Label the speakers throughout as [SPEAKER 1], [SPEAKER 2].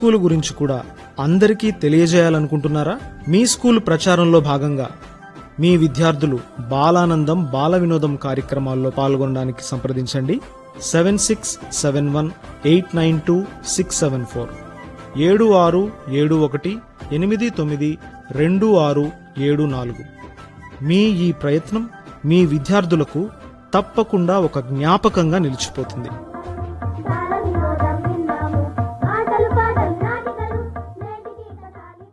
[SPEAKER 1] school గురించి కూడా అందరికీ తెలియజేయాలనుకుంటున్నారా మీ స్కూల్ ప్రచారంలో భాగంగా మీ విద్యార్థులు బాలానందం బాల వినోదం కార్యక్రమాల్లో పాల్గొనడానికి సంప్రదించండి seven six seven one eight nine two six seven four ఏడు ఆరు ఏడు ఒకటి ఎనిమిది తొమ్మిది రెండు ఆరు ఏడు నాలుగు మీ ఈ ప్రయత్నం మీ విద్యార్థులకు తప్పకుండా ఒక జ్ఞాపకంగా నిలిచిపోతుంది
[SPEAKER 2] బాల వినోదం విన్నాము ఆటలు పాటలు నాటికలు నేటికి కథాలిద్దాం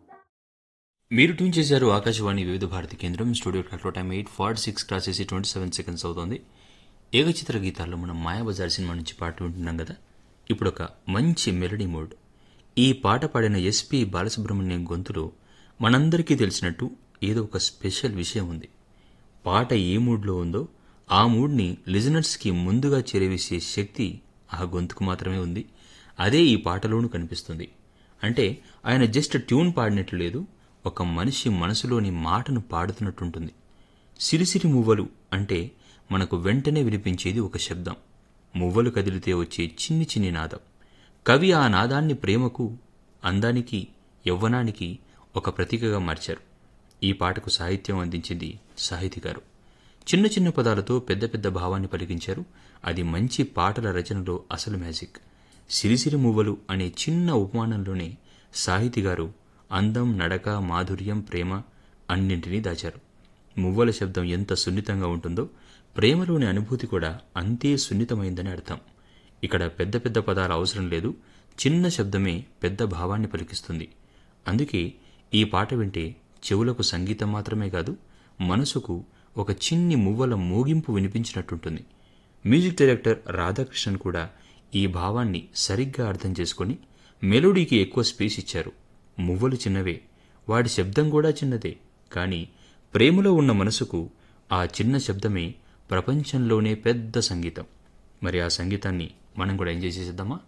[SPEAKER 3] మీరు ట్యూన్ చేశారు ఆకాశవాణి వివిధ భారతి కేంద్రం స్టూడియో క్లాక్లో time eight forty six cross చేసి ట్వంటీ సెవెన్ సెకండ్స్ అవుతోంది ఏకచిత్ర గీతాల్లో మనం మాయాబజార్ సినిమా నుంచి పాట వింటున్నాం కదా ఇప్పుడు ఒక మంచి మెలడీ మోడ్ ఈ పాట పాడిన ఎస్పి బాలసుబ్రహ్మణ్యం గొంతులో మనందరికీ తెలిసినట్టు ఏదో ఒక స్పెషల్ విషయం ఉంది పాట ఏ మూడ్లో ఉందో ఆ మూడ్ని లిజనర్స్కి ముందుగా చేరవేసే శక్తి ఆ గొంతుకు మాత్రమే ఉంది అదే ఈ పాటలోనూ కనిపిస్తుంది అంటే ఆయన జస్ట్ ట్యూన్ పాడినట్లు లేదు ఒక మనిషి మనసులోని మాటను పాడుతున్నట్టుంటుంది సిరిసిరి మువ్వలు అంటే మనకు వెంటనే వినిపించేది ఒక శబ్దం మువ్వలు కదిలితే వచ్చే చిన్ని చిన్ని నాదం కవి ఆ నాదాన్ని ప్రేమకు అందానికి యవ్వనానికి ఒక ప్రతీకగా మార్చారు ఈ పాటకు సాహిత్యం అందించింది సాహితీ గారు చిన్న చిన్న పదాలతో పెద్ద పెద్ద భావాన్ని పలికించారు అది మంచి పాటల రచనలో అసలు మ్యాజిక్ సిరిసిరి మువ్వలు అనే చిన్న ఉపమానంలోనే సాహితీ గారు అందం నడక మాధుర్యం ప్రేమ అన్నింటినీ దాచారు మువ్వల శబ్దం ఎంత సున్నితంగా ఉంటుందో ప్రేమలోని అనుభూతి కూడా అంతే సున్నితమైందని అర్థం ఇక్కడ పెద్ద పెద్ద పదాలు అవసరం లేదు చిన్న శబ్దమే పెద్ద భావాన్ని పలికిస్తుంది అందుకే ఈ పాట వింటే చెవులకు సంగీతం మాత్రమే కాదు మనసుకు ఒక చిన్ని మువ్వల మోగింపు వినిపించినట్టుంటుంది మ్యూజిక్ డైరెక్టర్ రాధాకృష్ణన్ కూడా ఈ భావాన్ని సరిగ్గా అర్థం చేసుకొని మెలోడీకి ఎక్కువ స్పేస్ ఇచ్చారు మువ్వలు చిన్నవే వాడి శబ్దం కూడా చిన్నదే కానీ ప్రేమలో ఉన్న మనసుకు ఆ చిన్న శబ్దమే ప్రపంచంలోనే పెద్ద సంగీతం మరి ఆ సంగీతాన్ని మనం కూడా ఎంజాయ్ చేసేద్దామా